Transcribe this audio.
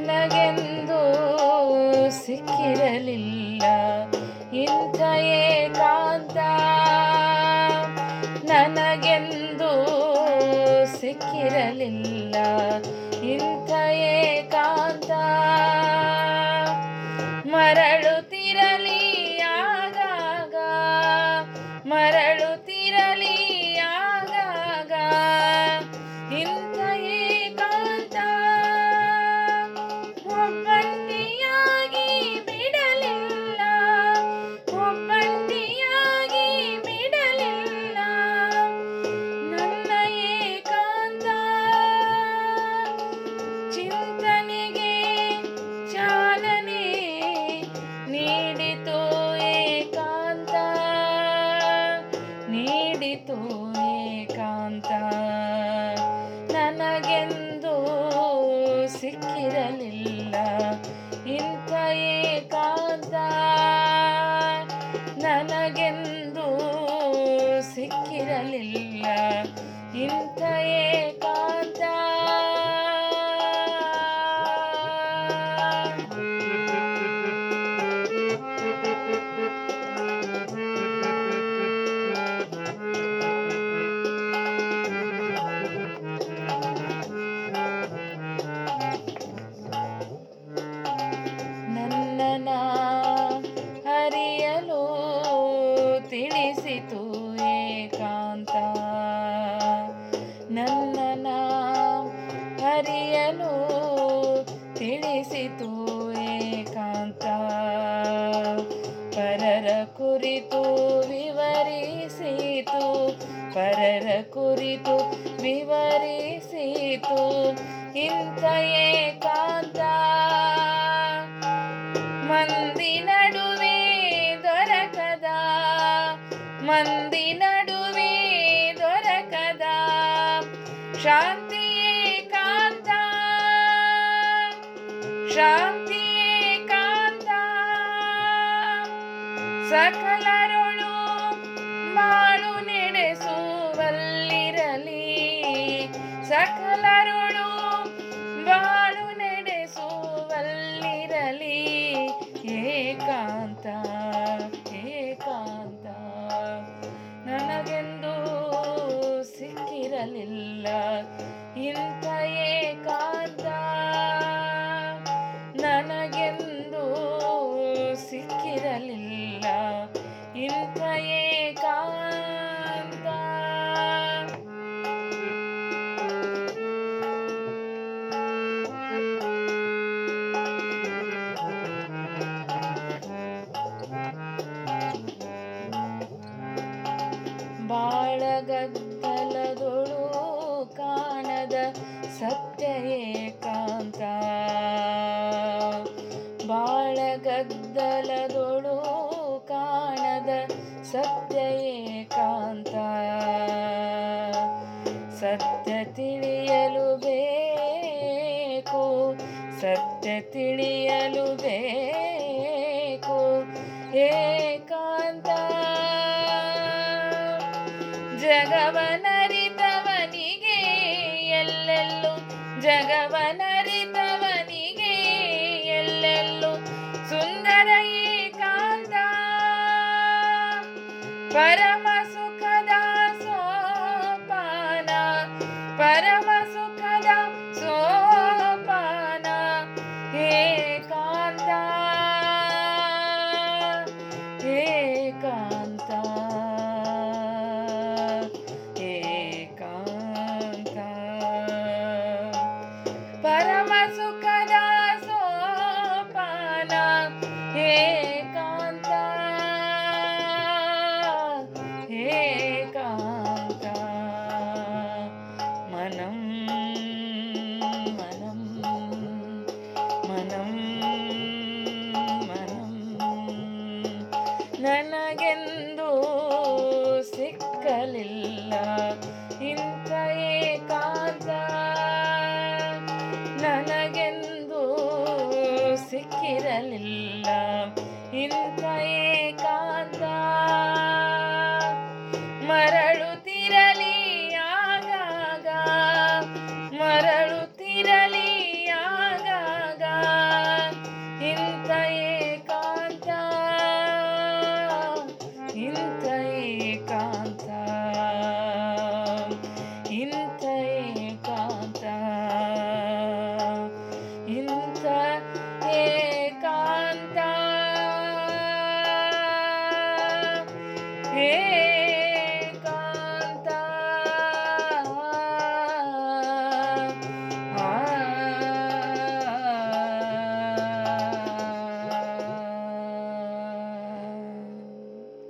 ನನಗೆಂದು ಸಿಕ್ಕಿರಲಿಲ್ಲ ಇಂಥ ಏಕಾಂತ ನನಗೆಂದು ಸಿಕ್ಕಿರಲಿಲ್ಲ ಇಂಥ ಏಕಾಂತ ಮರಳುತ್ತಿರಲಿ ಆಗಾಗ ಮರಳುತ್ತಿರಲಿ ಆಗಾಗ ಇಂಥ ಏಕಾಂತ ಒಬ್ಬಂಟಿಯಾಗಿ ಬಿಡಲಿಲ್ಲ ಒಬ್ಬಂಟಿಯಾಗಿ ಬಿಡಲಿಲ್ಲ ನನ್ನ ಏಕಾಂತ ಚಿಂತನೆಗೆ ಚಾಲನೆ ನೀಡಿತು ಏಕಾಂತ ನೀಡಿತು ಏಕಾಂತ ನನಗೆಂದು ಸಿಕ್ಕಿರಲಿಲ್ಲ ಇಂಥ ಏಕಾಂತ ನನಗೆಂದು ಸಿಕ್ಕಿರಲಿಲ್ಲ ಇಂಥ ಏಕಾಂತ ನನ್ನನ ಹರಿಯಲು ತಿಳಿಸಿತು ಏಕಾಂತ ನನ್ನನ ಹರಿಯಲು ತಿಳಿಸಿತು ಏಕಾಂತ ಪರರ ಕುರಿತು ವಿವರಿಸಿತು ಪರರ ಕುರಿತು ವಿವರಿಸಿತು ಇಂಥ ಏಕಾಂತ ಮಂದಿ ನಡುವೆ ದೊರಕದ ಮಂದಿ ನಡುವೆ ದೊರಕದ ಶಾಂತಿ ಏಕಾಂತ ಶಾಂತಿ ಏಕಾಂತ ಸಕಲರೊಳು ಬಾಳು ನಡೆಸುವಲ್ಲಿರಲಿ ಸಕಲರೊಳು ಬಾಳು ನಡೆಸುವಲ್ಲಿರಲಿ ಏಕಾಂತ ಏಕಾಂತ ನನಗೆಂದು ಸಿಕ್ಕಿರಲಿಲ್ಲ ಇಂಥ ಏಕಾಂತ ನನಗೆಂದು ಸಿಕ್ಕಿರಲಿಲ್ಲ ಇಂಥ ಏಕಾಂತ ಬಾಳಗದ್ದಲದೊಳು ಕಾಣದ ಸತ್ಯ ಏಕಾಂತ ಬಾಳಗದ್ದಲದೊಳು ಕಾಣದ ಸತ್ಯ ಏಕಾಂತ ಸತ್ಯ ತಿಳಿಯಲು ಬೇಕು ಸತ್ಯ ತಿಳಿಯಲು ಬೇಕು ಏಕಾಂತ ಜಗವನರಿತವನಿಗೆ ಎಲ್ಲೆಲ್ಲೂ ಜಗವನರಿತವನಿಗೆ ಎಲ್ಲೆಲ್ಲೂ ಸುಂದರ ಏಕಾಂತ ಪರಮ ಸುಖದ ಸೋಪಾನ ಪರಮ ಸುಖದ ಸೋಪಾನ ಏಕಾಂತ ಏಕಾಂತ ಏಕಾಂತ ಪರಮ ಸುಖದ ಸೋಪಾನ ಏಕಾಂತ ಏಕಾಂತ ಮನಂ ಮನಂ ಮನಂ ಮನಂ ನನಗೆಂದು ಸಿಕ್ಕಲಿಲ್ಲ ಇಂಥ ಏಕಾಂತ ನನಗೆಂದು ಸಿಕ್ಕಿರಲಿಲ್ಲ ಇಂಥ ಏಕಾಂತ